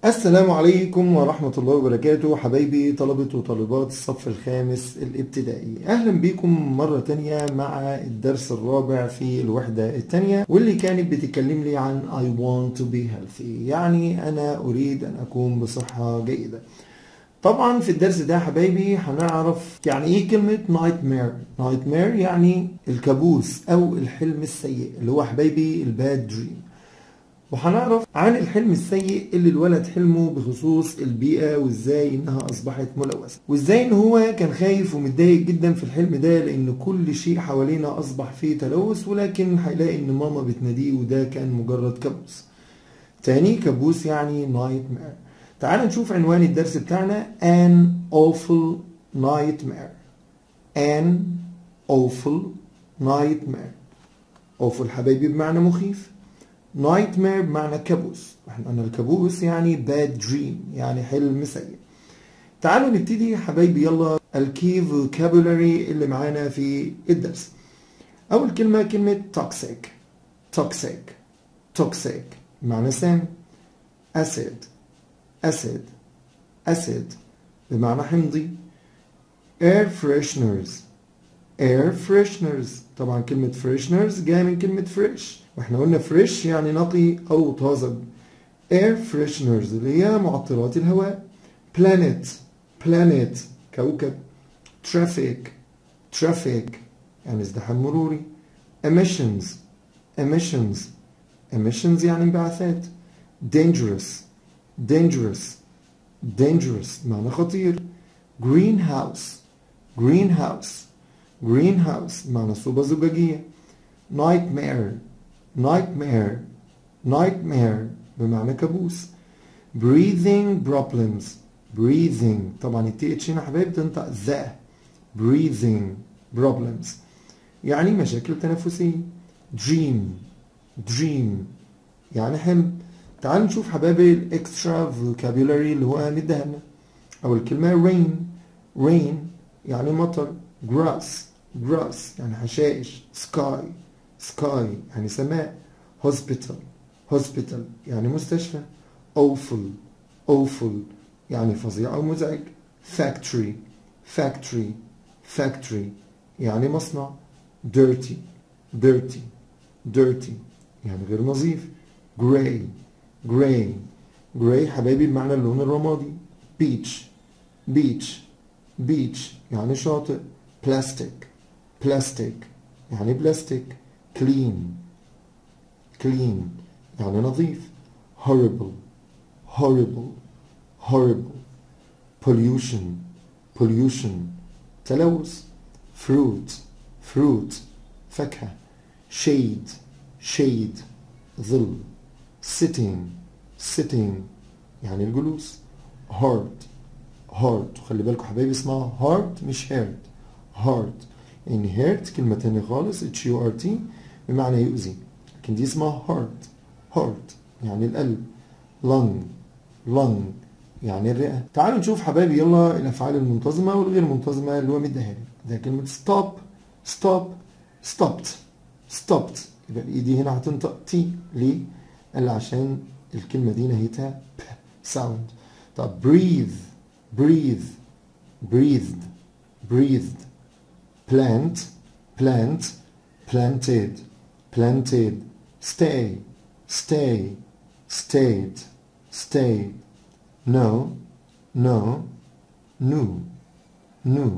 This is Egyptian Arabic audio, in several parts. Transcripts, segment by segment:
السلام عليكم ورحمة الله وبركاته حبايبي طلبة وطالبات الصف الخامس الابتدائي أهلا بكم مرة تانية مع الدرس الرابع في الوحدة التانية واللي كانت بتتكلم لي عن I want to be healthy يعني أنا أريد أن أكون بصحة جيدة طبعا في الدرس ده حبايبي هنعرف يعني ايه كلمة nightmare nightmare يعني الكابوس او الحلم السيء اللي هو حبايبي الباد دريم وهنعرف عن الحلم السيء اللي الولد حلمه بخصوص البيئة وازاي انها اصبحت ملوثة وازاي ان هو كان خايف ومتضايق جدا في الحلم ده لان كل شيء حوالينا اصبح فيه تلوث ولكن هيلاقي ان ماما بتناديه وده كان مجرد كابوس تاني كابوس يعني nightmare تعال نشوف عنوان الدرس بتاعنا an awful nightmare an awful nightmare awful حبايبي بمعنى مخيف nightmare بمعنى كابوس احنا قلنا الكابوس يعني bad dream يعني حلم سيء تعالوا نبتدي يا حبايبي يلا الكي vocabulary اللي معانا في الدرس اول كلمة كلمة toxic toxic toxic بمعنى سام acid acid acid بمعنى حمضي air fresheners air fresheners طبعا كلمة fresheners جاية من كلمة fresh واحنا قلنا fresh يعني نقي أو طازج air fresheners اللي هي معطرات الهواء planet planet كوكب traffic traffic يعني ازدحام مروري emissions emissions emissions يعني انبعاثات dangerous dangerous dangerous معنى خطير greenhouse greenhouse greenhouse معنى صوبة زجاجية nightmare nightmare nightmare بمعنى كابوس breathing problems breathing طبعا التي اتش هنا حبايب تنطق ذا breathing problems يعني مشاكل تنفسية dream dream يعني حلم تعال نشوف حبايبي الاكسترا فوكابيولاري اللي هو مديها لنا اول كلمه rain rain يعني مطر grass grass يعني حشائش sky sky يعني سماء hospital hospital يعني مستشفى awful awful يعني فظيع او مزعج factory factory factory يعني مصنع dirty dirty dirty يعني غير نظيف gray gray gray حبايبي بمعنى اللون الرمادي beach beach beach يعني شاطئ plastic plastic يعني بلاستيك clean clean يعني نظيف horrible horrible horrible pollution pollution تلوث fruit fruit فاكهة shade shade ظل sitting sitting يعني الجلوس hard hard خلي بالكم حبايبي اسمها hard مش hard hard يعني hurt كلمة تانية خالص h u r t بمعنى يؤذي لكن دي اسمها heart heart يعني القلب lung lung يعني الرئة تعالوا نشوف حبايبي يلا الأفعال المنتظمة والغير منتظمة اللي هو مديها لي ده كلمة stop stop stopped stopped يبقى الإيدي هنا هتنطق تي ليه؟ قال عشان الكلمة دي نهايتها ب sound طب breathe breathe breathed breathed plant plant planted planted stay stay stayed stayed no no knew knew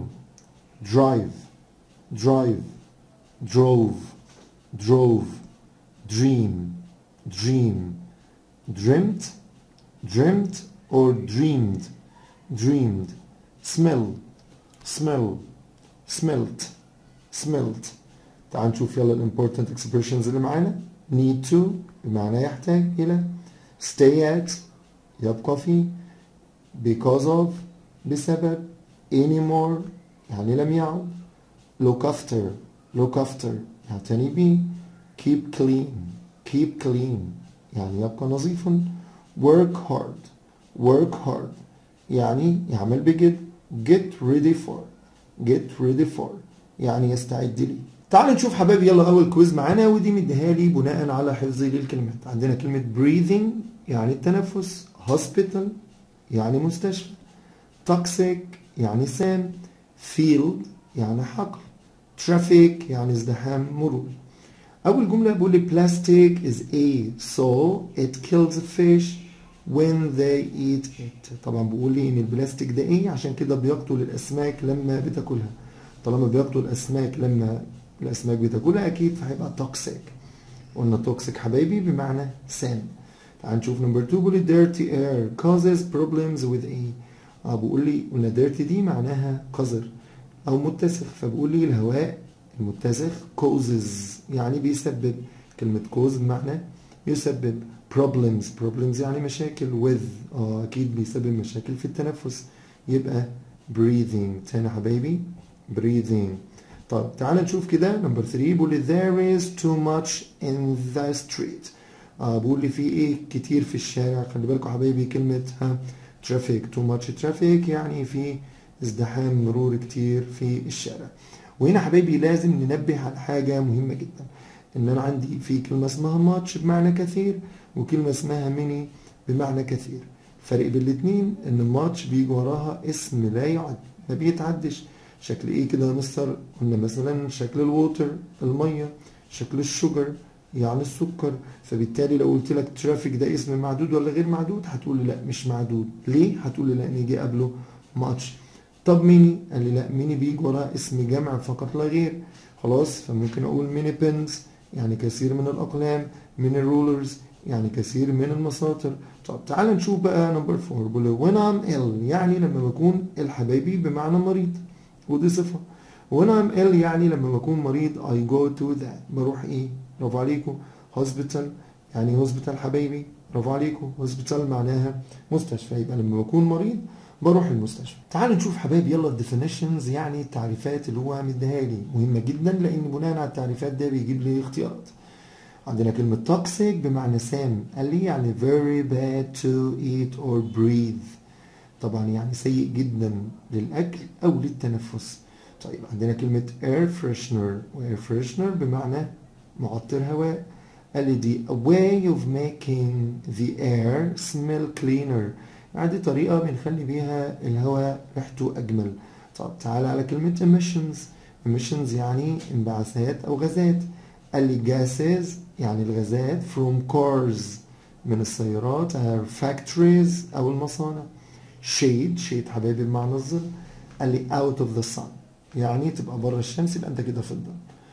drive drive drove drove dream dream dreamt dreamt or dreamed dreamed smell smell smelt smelt تعال نشوف يلا الامبورتنت expressions اللي معانا need to بمعنى يحتاج إلى stay at يبقى فيه because of بسبب anymore يعني لم يعد look after look after يعتني به keep clean keep clean يعني يبقى نظيفا work hard work hard يعني يعمل بجد get ready for get ready for يعني يستعد لي تعالوا نشوف حبايبي يلا اول كويز معانا ودي مديها لي بناء على حفظي للكلمات عندنا كلمه breathing يعني التنفس hospital يعني مستشفى toxic يعني سام field يعني حقل traffic يعني ازدحام مرور أول جملة بقول لي plastic is a so it kills fish when they eat it طبعا بقول لي ان البلاستيك ده ايه عشان كده بيقتل الاسماك لما بتاكلها طالما بيقتل الاسماك لما الاسماك بتاكلها اكيد فهيبقى توكسيك قلنا توكسيك حبايبي بمعنى سام تعال نشوف نمبر 2 بيقول لي dirty air causes problems with a اه بقول لي قلنا dirty دي معناها قذر او متسخ فبقول لي الهواء المتسخ causes يعني بيسبب كلمة cause بمعنى يسبب problems problems يعني مشاكل with اه اكيد بيسبب مشاكل في التنفس يبقى breathing تاني حبايبي breathing طب تعال نشوف كده نمبر 3 بيقول لي there is too much in the street اه بقول لي في ايه كتير في الشارع خلي بالكم حبايبي كلمة ها traffic too much traffic يعني في ازدحام مرور كتير في الشارع وهنا حبايبي لازم ننبه على حاجة مهمة جدا ان انا عندي في كلمة اسمها much بمعنى كثير وكلمة اسمها many بمعنى كثير فرق بين الاتنين ان much بيجي وراها اسم لا يعد ما بيتعدش شكل ايه كده يا مستر قلنا مثلا شكل الووتر الميه شكل الشجر يعني السكر فبالتالي لو قلت لك ترافيك ده اسم معدود ولا غير معدود هتقول لي لا مش معدود ليه هتقول لي لان يجي قبله ماتش طب ميني قال لي لا ميني بيجي وراه اسم جمع فقط لا غير خلاص فممكن اقول ميني بنز يعني كثير من الاقلام من الرولرز يعني كثير من المساطر طب تعال نشوف بقى نمبر 4 بيقول when I'm ill يعني لما بكون الحبايبي بمعنى مريض ودي صفة when I'm ill يعني لما بكون مريض I go to that بروح ايه برافو عليكم hospital يعني hospital حبايبي برافو عليكم hospital معناها مستشفى يبقى لما بكون مريض بروح المستشفى تعالوا نشوف حبايبي يلا الديفينيشنز يعني التعريفات اللي هو مديها لي مهمة جدا لان بناء على التعريفات ده بيجيب لي اختيارات عندنا كلمة toxic بمعنى سام قال لي يعني very bad to eat or breathe طبعا يعني سيء جدا للأكل أو للتنفس طيب عندنا كلمة air freshener و air freshener بمعنى معطر هواء قال لي دي a way of making the air smell cleaner يعني دي طريقة بنخلي بيها الهواء ريحته أجمل طب تعالى على كلمة emissions emissions يعني انبعاثات أو غازات قال لي gases يعني الغازات from cars من السيارات or factories أو المصانع shade shade حبايبي بمعنى الظل قال لي out of the sun يعني تبقى بره الشمس يبقى انت كده في الظل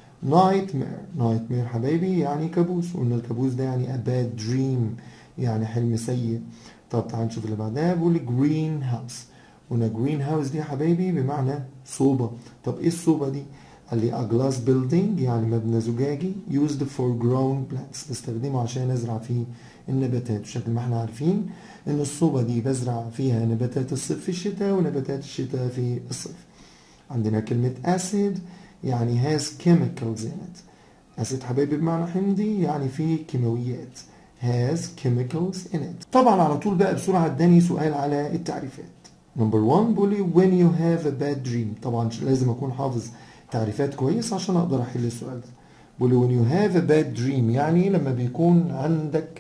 nightmare nightmare حبايبي يعني كابوس وقلنا الكابوس ده يعني a bad dream يعني حلم سيء طب تعال نشوف اللي بعدها بيقول لي green house قلنا green house دي يا حبايبي بمعنى صوبة طب ايه الصوبة دي قال لي a glass building يعني مبنى زجاجي used for growing plants بستخدمه عشان ازرع فيه النباتات بشكل ما احنا عارفين ان الصوبة دي بزرع فيها نباتات الصيف في الشتاء ونباتات الشتاء في الصيف عندنا كلمة acid يعني has chemicals in it acid حبايبي بمعنى حمضي يعني فيه كيماويات has chemicals in it طبعا على طول بقى بسرعة اداني سؤال على التعريفات نمبر 1 بيقول لي when you have a bad dream طبعا لازم اكون حافظ تعريفات كويس عشان اقدر احل السؤال ده بيقول لي when you have a bad dream يعني لما بيكون عندك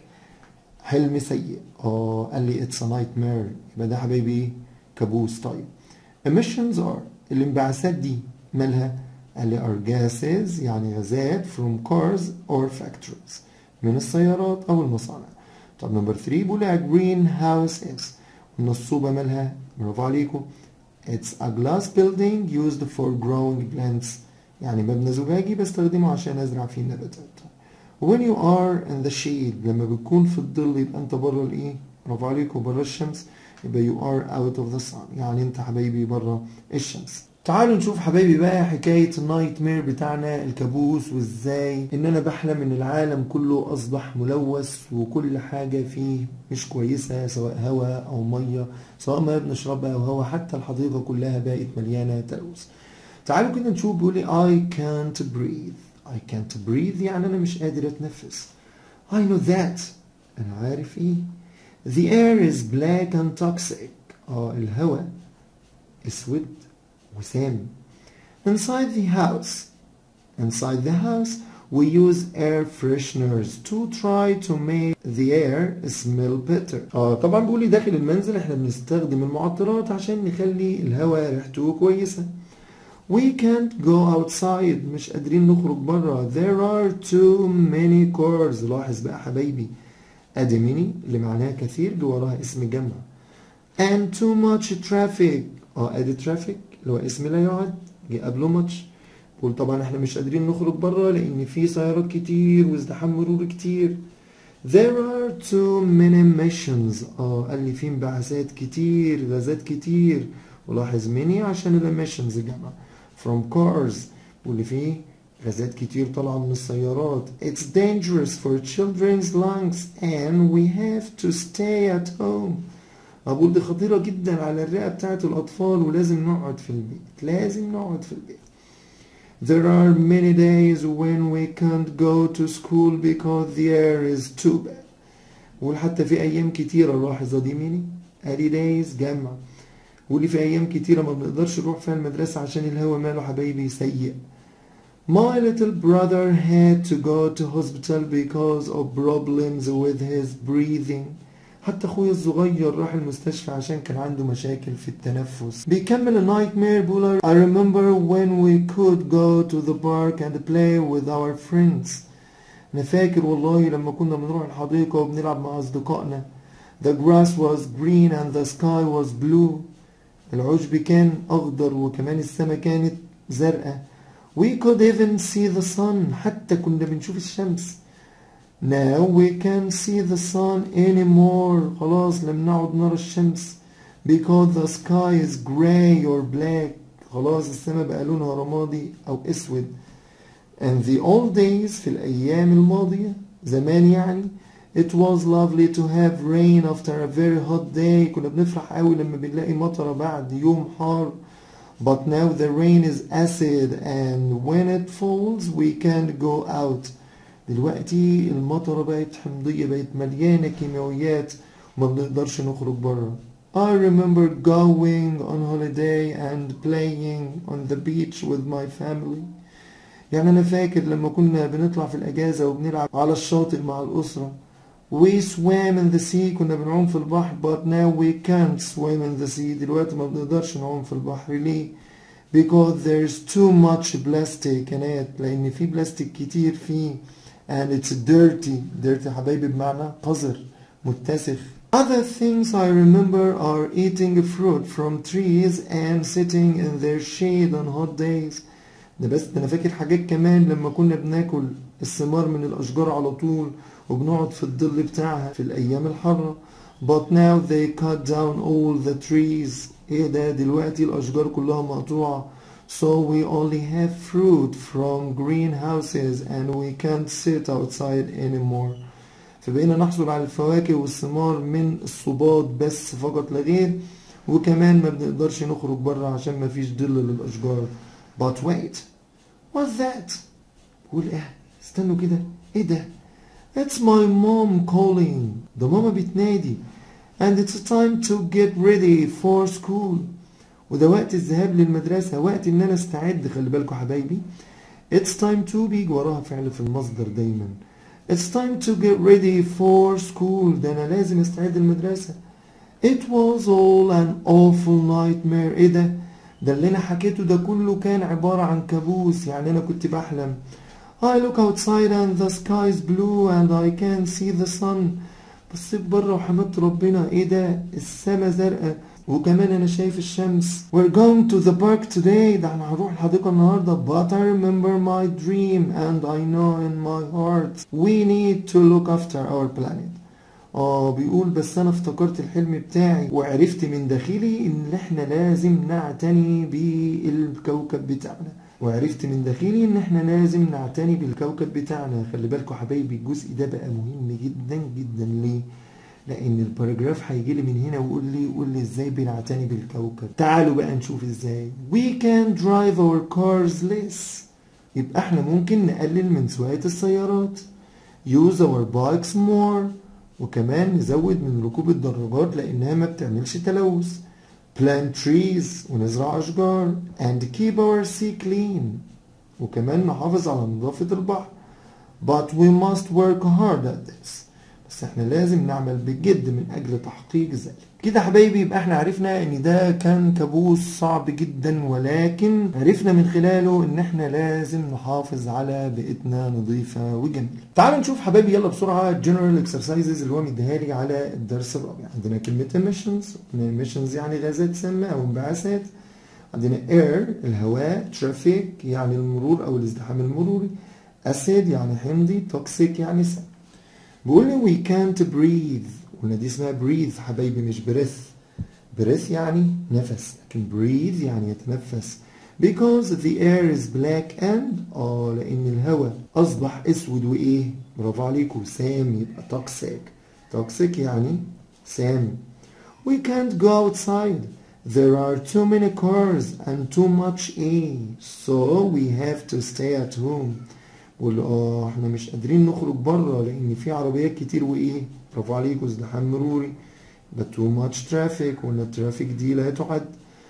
حلم سيء اه قال لي it's a nightmare يبقى ده حبايبي كابوس طيب emissions are الانبعاثات دي مالها قال لي are gases يعني غازات from cars or factories من السيارات او المصانع طب نمبر 3 بيقول لي green house is من الصوبة مالها برافو عليكم it's a glass building used for growing plants يعني مبنى زجاجي بستخدمه عشان ازرع فيه النباتات when you are in the shade لما بتكون في الظل يبقى انت بره الايه برافو عليكم بره الشمس يبقى you are out of the sun يعني انت حبايبي بره الشمس تعالوا نشوف حبايبي بقى حكاية النايت مير بتاعنا الكابوس وازاي ان انا بحلم ان العالم كله اصبح ملوث وكل حاجة فيه مش كويسة سواء هواء او مية سواء ما بنشربها او هواء حتى الحديقة كلها بقت مليانة تلوث تعالوا كده نشوف بيقول لي I can't breathe I can't breathe يعني انا مش قادر اتنفس I know that انا عارف ايه The air is black and toxic اه الهواء اسود وسام inside the house inside the house We use air fresheners to try to make the air smell better. اه طبعا بيقول لي داخل المنزل احنا بنستخدم المعطرات عشان نخلي الهواء ريحته كويسة. We can't go outside مش قادرين نخرج برا. There are too many cars. لاحظ بقى حبايبي. ادي ميني اللي معناها كثير جه وراها اسم جمع. And too much traffic. اه ادي traffic اللي هو اسم لا يعد جه قبله much. بقول طبعا احنا مش قادرين نخرج بره لان في سيارات كتير وازدحام مرور كتير There are too many emissions اه قال لي في انبعاثات كتير غازات كتير ولاحظ many عشان الاميشنز جمع from cars واللي فيه غازات كتير طالعة من السيارات It's dangerous for children's lungs and we have to stay at home أقول دي خطيرة جدا على الرئة بتاعت الأطفال ولازم نقعد في البيت لازم نقعد في البيت There are many days when we can't go to school because the air is too bad. وحتى في أيام كتيرة لاحظة دي ميني أدي days جمع واللي في أيام كتيرة ما بنقدرش نروح فيها المدرسة عشان الهوا ماله حبايبي سيء. My little brother had to go to hospital because of problems with his breathing. حتى اخويا الصغير راح المستشفى عشان كان عنده مشاكل في التنفس بيكمل النايت مير بيقول I remember when we could go to the park and play with our friends انا فاكر والله لما كنا بنروح الحديقة وبنلعب مع اصدقائنا The grass was green and the sky was blue العشب كان اخضر وكمان السماء كانت زرقاء We could even see the sun حتى كنا بنشوف الشمس Now we can't see the sun anymore خلاص لم نعد نرى الشمس because the sky is gray or black خلاص السماء بقى لونها رمادي أو أسود and the old days في الأيام الماضية زمان يعني it was lovely to have rain after a very hot day كنا بنفرح قوي لما بنلاقي مطرة بعد يوم حار but now the rain is acid and when it falls we can't go out دلوقتي المطرة بقت حمضية بقت مليانة كيماويات وما بنقدرش نخرج بره I remember going on holiday and playing on the beach with my family يعني أنا فاكر لما كنا بنطلع في الأجازة وبنلعب على الشاطئ مع الأسرة We swam in the sea كنا بنعوم في البحر but now we can't swim in the sea دلوقتي ما بنقدرش نعوم في البحر ليه؟ Because there's too much plastic كانت لأن في بلاستيك كتير فيه and it's dirty dirty حبايبي بمعنى قذر متسخ Other things I remember are eating fruit from trees and sitting in their shade on hot days ده بس ده انا فاكر حاجات كمان لما كنا بناكل الثمار من الاشجار على طول وبنقعد في الظل بتاعها في الايام الحارة but now they cut down all the trees ايه ده دلوقتي الاشجار كلها مقطوعة So we only have fruit from greenhouses and we can't sit outside anymore. فبقينا نحصل على الفواكه والثمار من الصباط بس فقط لا غير وكمان ما بنقدرش نخرج بره عشان ما فيش ظل للأشجار. But wait, what's that? قول ايه استنوا كده ايه ده؟ It's my mom calling. ده ماما بتنادي. And it's time to get ready for school. وده وقت الذهاب للمدرسة وقت ان انا استعد خلي بالكم حبايبي It's time to بيجي وراها فعل في المصدر دايما It's time to get ready for school ده انا لازم استعد للمدرسة It was all an awful nightmare ايه ده ده اللي انا حكيته ده كله كان عبارة عن كابوس يعني انا كنت بحلم I look outside and the sky is blue and I can see the sun بصيت بره وحمدت ربنا ايه ده السما زرقاء وكمان انا شايف الشمس We're going to the park today ده احنا هنروح الحديقة النهاردة But I remember my dream and I know in my heart We need to look after our planet اه بيقول بس انا افتكرت الحلم بتاعي وعرفت من داخلي ان احنا لازم نعتني بالكوكب بتاعنا وعرفت من داخلي ان احنا لازم نعتني بالكوكب بتاعنا خلي بالكم حبايبي الجزء ده بقى مهم جدا جدا ليه لان الباراجراف هيجي لي من هنا ويقول لي يقول لي ازاي بنعتني بالكوكب تعالوا بقى نشوف ازاي we can drive our cars less يبقى احنا ممكن نقلل من سواقة السيارات use our bikes more وكمان نزود من ركوب الدراجات لانها ما بتعملش تلوث plant trees ونزرع اشجار and keep our sea clean وكمان نحافظ على نظافة البحر but we must work hard at this بس احنا لازم نعمل بجد من اجل تحقيق ذلك كده حبايبي يبقى احنا عرفنا ان ده كان كابوس صعب جدا ولكن عرفنا من خلاله ان احنا لازم نحافظ على بيئتنا نظيفة وجميلة تعالوا نشوف حبايبي يلا بسرعة general exercises اللي هو مديها لي على الدرس الرابع عندنا كلمة emissions emissions يعني غازات سامة او انبعاثات عندنا air الهواء traffic يعني المرور او الازدحام المروري acid يعني حمضي toxic يعني سام بيقول لي we can't breathe قلنا دي اسمها breathe حبايبي مش breath breath يعني نفس لكن breathe يعني يتنفس because the air is black and اه لان الهواء اصبح اسود وايه برافو عليكم سام يبقى toxic toxic يعني سام we can't go outside there are too many cars and too much air so we have to stay at home بقول اه احنا مش قادرين نخرج بره لان في عربيات كتير وايه برافو عليكم ازدحام مروري but too much traffic وان الترافيك دي لا تعد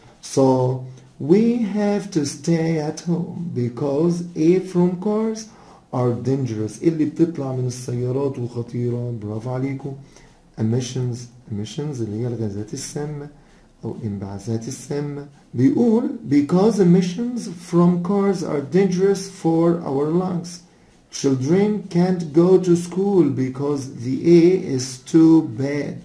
so we have to stay at home because air from cars are dangerous اللي بتطلع من السيارات وخطيرة برافو عليكم emissions emissions اللي هي الغازات السامة أو الانبعاثات السامة بيقول because emissions from cars are dangerous for our lungs children can't go to school because the air is too bad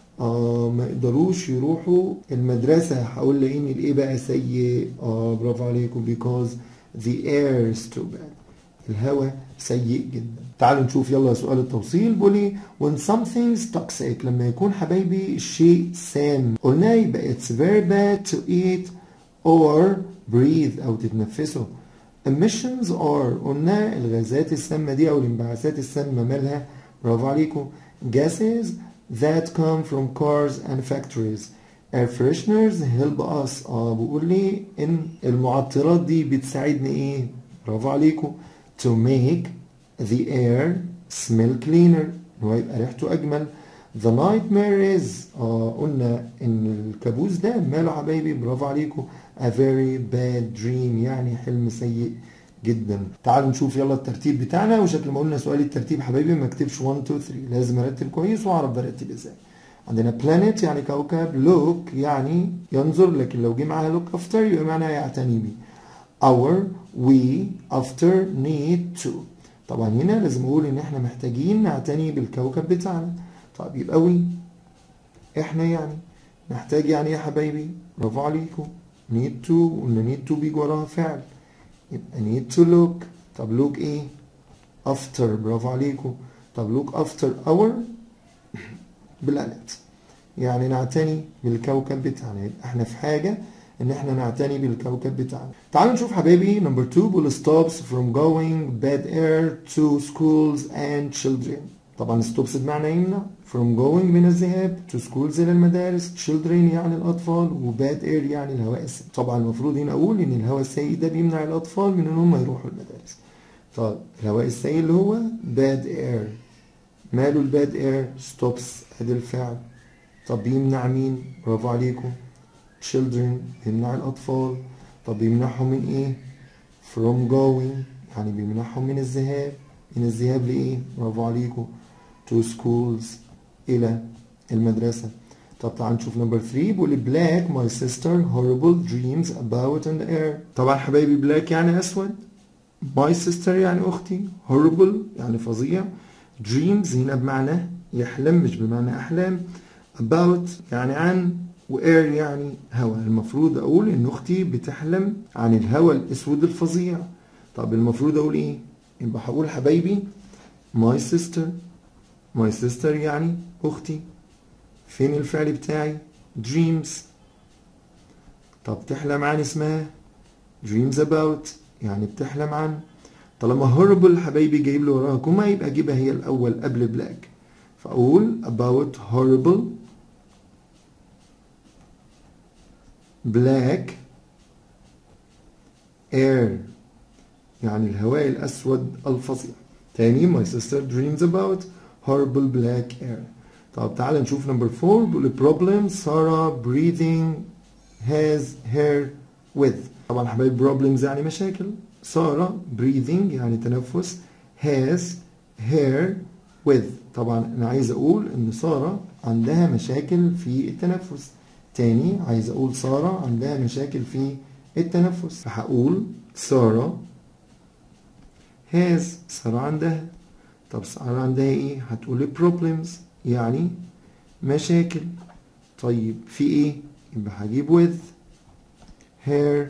آه ما يقدروش يروحوا المدرسة هقول لأن الإيه بقى سيء آه برافو عليكم because the air is too bad الهواء سيء جدا تعالوا نشوف يلا سؤال التوصيل بيقول when something's toxic لما يكون حبايبي الشيء سام قلنا يبقى it's very bad to eat or breathe أو تتنفسه emissions are قلنا الغازات السامة دي أو الانبعاثات السامة مالها برافو عليكم gases that come from cars and factories air fresheners help us اه بيقول لي ان المعطرات دي بتساعدني ايه برافو عليكم to make the air smell cleaner ان هو يبقى ريحته اجمل the nightmare is اه قلنا ان الكابوس ده ماله حبايبي برافو عليكم a very bad dream يعني حلم سيء جدا تعالوا نشوف يلا الترتيب بتاعنا وشكل ما قلنا سؤال الترتيب حبايبي ما اكتبش 1 2 3 لازم ارتب كويس واعرف برتب ازاي عندنا planet يعني كوكب look يعني ينظر لكن لو جه معاها look after يبقى معناها يعتني بيه our we after need to طبعا هنا لازم اقول ان احنا محتاجين نعتني بالكوكب بتاعنا طيب يبقى we احنا يعني نحتاج يعني ايه يا حبايبي برافو عليكم need to قلنا need to بيجي وراها فعل يبقى need to look طب look ايه after برافو عليكم طب look after our بالالت يعني نعتني بالكوكب بتاعنا يبقى احنا في حاجة ان احنا نعتني بالكوكب بتاعنا تعالوا نشوف حبايبي نمبر 2 بيقول stops from going bad air to schools and children طبعا stops بمعنى يمنع from going من الذهاب to schools الى المدارس children يعني الاطفال و bad air يعني الهواء السيء طبعا المفروض هنا اقول ان الهواء السيء ده بيمنع الاطفال من ان هم يروحوا المدارس طب الهواء السيء اللي هو bad air ماله الباد اير ستوبس ادي الفعل طب بيمنع مين برافو عليكم children بيمنع الاطفال طب بيمنعهم من ايه from going يعني بيمنعهم من الذهاب من الذهاب لايه برافو عليكم to schools الى المدرسه طب تعال نشوف نمبر 3 بيقول black my sister horrible dreams about an air طبعا حبايبي black يعني اسود my sister يعني اختي horrible يعني فظيع dreams هنا بمعنى يحلم مش بمعنى أحلام about يعني عن و air يعني هواء المفروض أقول إن أختي بتحلم عن الهواء الأسود الفظيع طب المفروض أقول إيه؟ يبقى هقول حبايبي my sister my sister يعني أختي فين الفعل بتاعي؟ dreams طب تحلم عن اسمها dreams about يعني بتحلم عن طالما horrible حبايبي جايب لي وراها كوما يبقى اجيبها هي الاول قبل black فاقول about horrible black air يعني الهواء الاسود الفظيع تاني my sister dreams about horrible black air طب تعال نشوف نمبر 4 بيقول problem Sarah breathing has her with طبعا حبايب problems يعني مشاكل سارة breathing يعني تنفس has hair with طبعا انا عايز اقول ان سارة عندها مشاكل في التنفس تاني عايز اقول سارة عندها مشاكل في التنفس فهقول سارة has سارة عندها طب سارة عندها ايه هتقولي problems يعني مشاكل طيب في ايه يبقى هجيب with her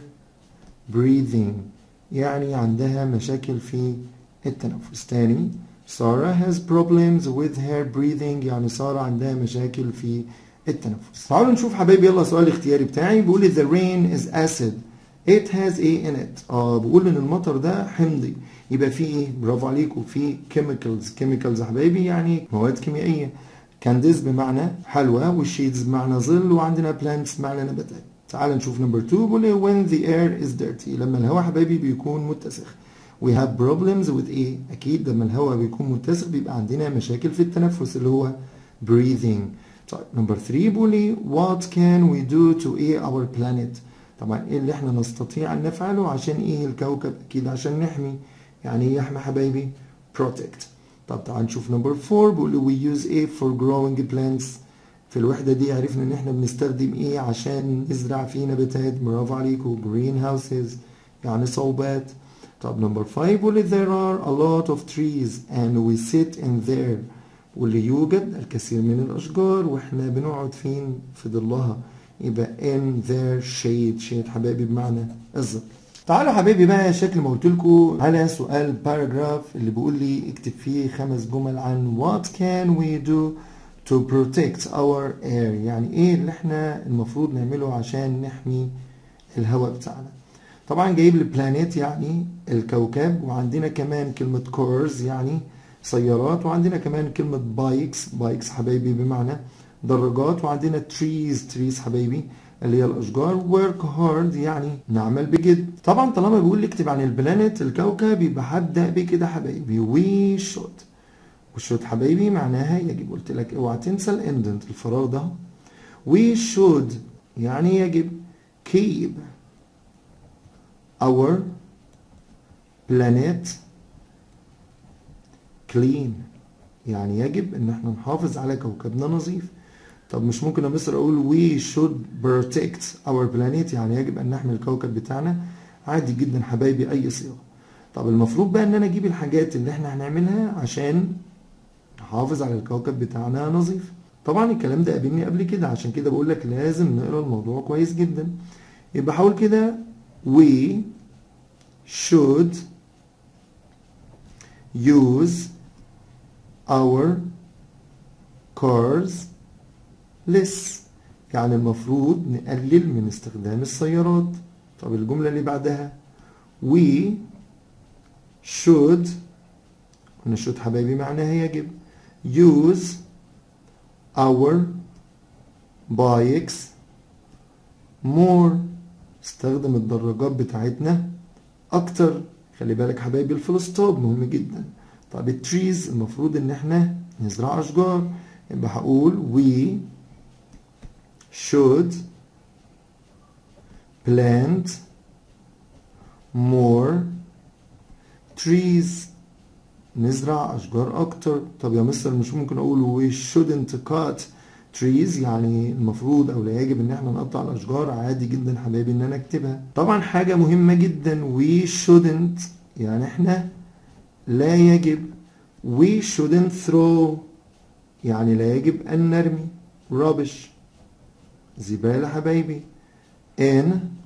breathing يعني عندها مشاكل في التنفس تاني سارة has problems with her breathing يعني سارة عندها مشاكل في التنفس تعالوا نشوف حبايبي يلا السؤال الاختياري بتاعي بيقول لي the rain is acid it has a in it اه بقول ان المطر ده حمضي يبقى فيه ايه برافو عليكم فيه chemicals chemicals يا حبايبي يعني مواد كيميائيه كانديز بمعنى حلوى والشيدز بمعنى ظل وعندنا plants بمعنى نباتات تعال نشوف نمبر 2 بيقول لي when the air is dirty لما الهواء حبايبي بيكون متسخ we have problems with ايه اكيد لما الهواء بيكون متسخ بيبقى عندنا مشاكل في التنفس اللي هو breathing طيب نمبر 3 بيقول لي what can we do to ايه our planet طبعا ايه اللي احنا نستطيع ان نفعله عشان ايه الكوكب اكيد عشان نحمي يعني ايه يحمي حبايبي protect طب تعال نشوف نمبر 4 بيقول لي we use ايه for growing plants في الوحدة دي عرفنا ان احنا بنستخدم ايه عشان نزرع فيه نباتات برافو عليكم green houses يعني صوبات طب نمبر 5 بيقول لي there are a lot of trees and we sit in there واللي يوجد الكثير من الأشجار وإحنا بنقعد فين في ظلها يبقى in their shade shade حبايبي بمعنى الظل تعالوا حبايبي بقى شكل ما قلت لكم على سؤال باراجراف اللي بيقول لي اكتب فيه خمس جمل عن what can we do to protect our air يعني ايه اللي احنا المفروض نعمله عشان نحمي الهواء بتاعنا طبعا جايب لي بلانيت يعني الكوكب وعندنا كمان كلمة كورز يعني سيارات وعندنا كمان كلمة بايكس بايكس حبايبي بمعنى دراجات وعندنا تريز تريز حبايبي اللي هي الاشجار work hard يعني نعمل بجد طبعا طالما بيقول لي اكتب عن البلانيت الكوكب يبقى هبدا بكده حبايبي we should وشوت حبايبي معناها يجب قلت لك اوعى تنسى الاندنت الفراغ ده we should يعني يجب keep our planet clean يعني يجب ان احنا نحافظ على كوكبنا نظيف طب مش ممكن يا مصر اقول we should protect our planet يعني يجب ان نحمي الكوكب بتاعنا عادي جدا حبايبي اي صيغه طب المفروض بقى ان انا اجيب الحاجات اللي احنا هنعملها عشان نحافظ على الكوكب بتاعنا نظيف طبعا الكلام ده قابلني قبل كده عشان كده بقول لك لازم نقرا الموضوع كويس جدا يبقى حاول كده we should use our cars less يعني المفروض نقلل من استخدام السيارات طب الجملة اللي بعدها we should قلنا should حبايبي معناها يجب use our bikes more استخدم الدراجات بتاعتنا اكتر خلي بالك حبايبي الفلوستوب مهم جدا طب التريز المفروض ان احنا نزرع اشجار يبقى هقول we should plant more trees نزرع اشجار اكتر طب يا مستر مش ممكن اقول we shouldn't cut trees يعني المفروض او لا يجب ان احنا نقطع الاشجار عادي جدا حبايبي ان انا اكتبها طبعا حاجه مهمه جدا we shouldn't يعني احنا لا يجب we shouldn't throw يعني لا يجب ان نرمي rubbish زباله حبايبي in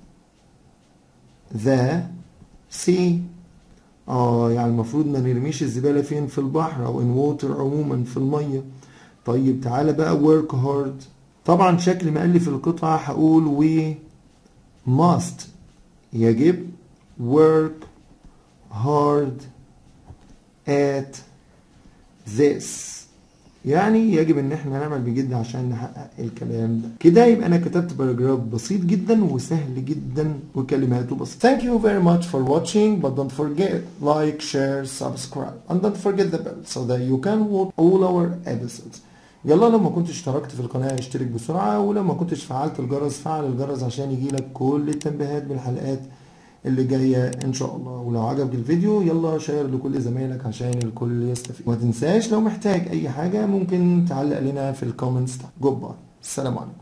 the sea اه يعني المفروض ما نرميش الزباله فين في البحر او in water عموما في الميه طيب تعالى بقى work hard طبعا شكل ما قال لي في القطعة هقول we must يجب work hard at this يعني يجب ان احنا نعمل بجد عشان نحقق الكلام ده كده يبقى انا كتبت باراجراف بسيط جدا وسهل جدا وكلماته بسيطة thank you very much for watching but don't forget like share subscribe and don't forget the bell so that you can watch all our episodes يلا لو ما كنتش اشتركت في القناة اشترك بسرعة ولو ما كنتش فعلت الجرس فعل الجرس عشان يجيلك كل التنبيهات بالحلقات اللي جاية ان شاء الله ولو عجبك الفيديو يلا شير لكل زمايلك عشان الكل يستفيد وما تنساش لو محتاج اي حاجة ممكن تعلق لنا في الكومنتس جود باي السلام عليكم